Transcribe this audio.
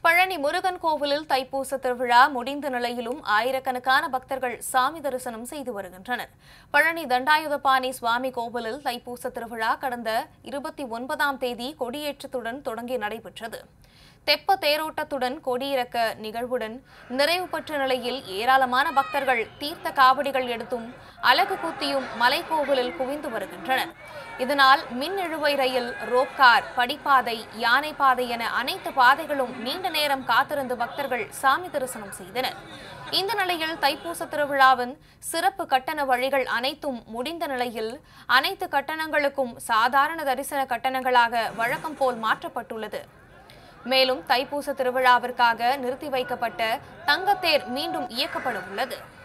பழனி முருகன் கோவிலில் தைப்பூச திருவிழா முடிந்த நிலையிலும் ஆயிரக்கணக்கான பக்தர்கள் சாமி தரிசனம் செய்து வருகின்றனர் பழனி தண்டாயுதபாணி சுவாமி கோவிலில் தைப்பூச திருவிழா கடந்த இருபத்தி ஒன்பதாம் தேதி கொடியேற்றத்துடன் தொடங்கி நடைபெற்றது தெப்ப தேரோட்டத்துடன் கொடியிறக்க நிகழ்வுடன் நிறைவு பெற்ற நிலையில் ஏராளமான பக்தர்கள் தீர்த்த காவடிகள் எடுத்தும் அலகு குத்தியும் மலைக்கோவிலில் குவிந்து வருகின்றனர் இதனால் மின் இழுவை ரயில் ரோப்கார் படிப்பாதை யானை பாதை என அனைத்து பாதைகளும் நீண்ட நேரம் காத்திருந்து பக்தர்கள் சாமி தரிசனம் செய்தனர் இந்த நிலையில் தைப்பூச திருவிழாவின் சிறப்பு கட்டண வழிகள் அனைத்தும் முடிந்த நிலையில் அனைத்து கட்டணங்களுக்கும் சாதாரண தரிசன கட்டணங்களாக வழக்கம் போல் மாற்றப்பட்டுள்ளது மேலும் தைப்பூச திருவிழாவிற்காக நிறுத்தி வைக்கப்பட்ட தங்கத்தேர் மீண்டும் இயக்கப்பட உள்ளது